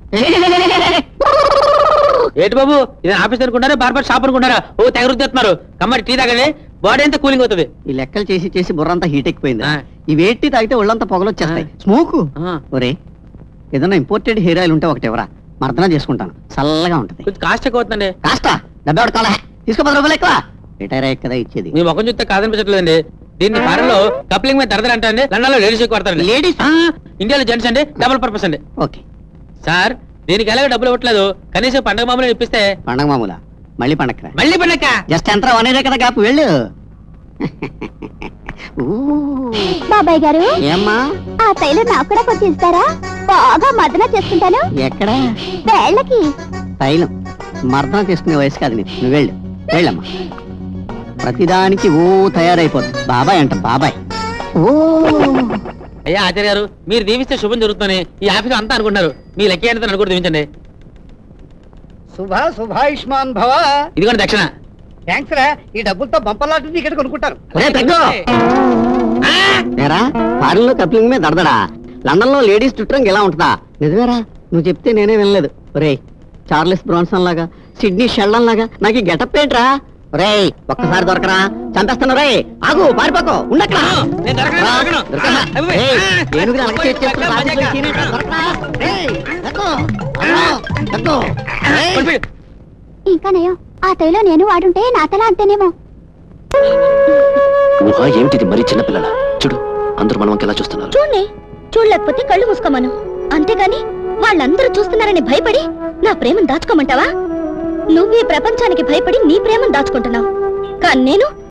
ఏంటి బాబు ఇది ఆఫీస్ అనుకుంటారా బార్బర్ షాప్ అనుకుంటారా ఓ తెగ రుద్దేస్తున్నారు కమ్మరి టీ తాగండి బాడీ అంతా కూలింగ్ అవుతుంది ఈ లెక్కలు చేసి చేసి బుర్రంతా హీట్ ఎక్కిపోయింది ఆ. ఈ వేట్టి తాగితే ఒళ్ళంతా పొగలొచ్చేస్తాయి స్మోకు ఆ, ఒరే ఏదైనా ఇంపోర్టెడ్ హెయిర్ ఆయిల్ ఉంటే ఒకటి ఎవరా మర్దన చేసుకుంటాను చల్లగా ఉంటది కొంచెం కాస్ట్ ఎక్కువ అవుతుందండి కాస్త డబ్బే కాలే తీసుకో పది రూపాయలు ఎక్కువ రిటైర్ అయ్యాక కదా ఇచ్చేది మీ ముఖం చూస్తే కాదనిపించట్లేదండి దీన్ని ఫారెన్ లో కప్లింగ్ మీద దరదలు అంటారండి లండన్ లో లేడీస్ ఎక్కువ వాడతారండి లేడీస్ ఆ, ఇండియాలో జెంట్స్ అండి డబుల్ పర్పస్ అండి ఓకే సార్ దీనికి ఎలాగ డబ్బులు ఇవ్వట్లేదు కనీసం పండగ మామూలు ఇప్పిస్తే పండగ మామూలా మళ్ళీ పండగ మళ్ళీ పండగ జస్ట్ ఎంత వన్ ఇయర్ కదా గ్యాప్ వెళ్ళు ఊ, బాబాయ్ గారు ఏమ్మా ఆ తైలు నాకు కూడా కొంచెం ఇస్తారా బాగా మదన చేసుకుంటాను ఎక్కడ వేళ్ళకి తైలం మర్దన చేసుకునే వయసు కాదు నీకు నువ్వు వెళ్ళు వెళ్ళమ్మా ప్రతిదానికి ఓ తయారైపోతుంది బాబాయ్ అంట బాబాయ్ ఓ అయ్యా ఆచార్య గారు మీరు దీవిస్తే శుభం జరుగుతుందని ఈ ఆఫీస్ అంతా అనుకుంటున్నారు మీ లెక్క ఏంటో అనుకుంటూ దీవించండి శుభ శుభాయుష్మాన్ భవ ఇదిగోండి దక్షిణ థ్యాంక్స్ రా ఈ డబ్బులతో బంపర్లాంటి టికెట్ కొనుక్కుంటారు ఒరే తగ్గు ఏరా ఫారిన్ లో కప్లింగ్ మీద దడదడా లండన్ లో లేడీస్ చుట్టం ఎలా ఉంటుందా నిజమేరా నువ్వు చెప్తే నేనే వినలేదు ఒరే చార్లెస్ బ్రాన్సన్ లాగా సిడ్నీ షెల్డన్ లాగా నాకు ఈ గెటప్ ఏంట్రా ఒరే ఒక్కసారి దొరకరా చంపేస్తాను రే ఆగు పారిపోకు ఉండక్కడ నేను దొరకను, దొరకను. అబ్బే. ఏనుగురు అలక చేసి చేసుకుని రాజకీయ సీనియర్ దొరకరా? రేయ్, దక్కు, అమ్మో, దక్కు. రేయ్. పడిపోయి. ఇంకా నయం ఆ తైలో నేను వాడుంటే నా తల అంతేనేమో ఊహ ఏమిటిది మరీ చిన్నపిల్లల చూడు అందరూ మనం ఎలా చూస్తున్నారు చూడండి చూడలేకపోతే కళ్ళు మూసుకోమను అంతేగాని వాళ్ళందరూ చూస్తున్నారని భయపడి నా ప్రేమను దాచుకోమంటావా నువ్వు ఈ ప్రపంచానికి భయపడి నీ ప్రేమను దాచుకుంటున్నావు కానీ నేను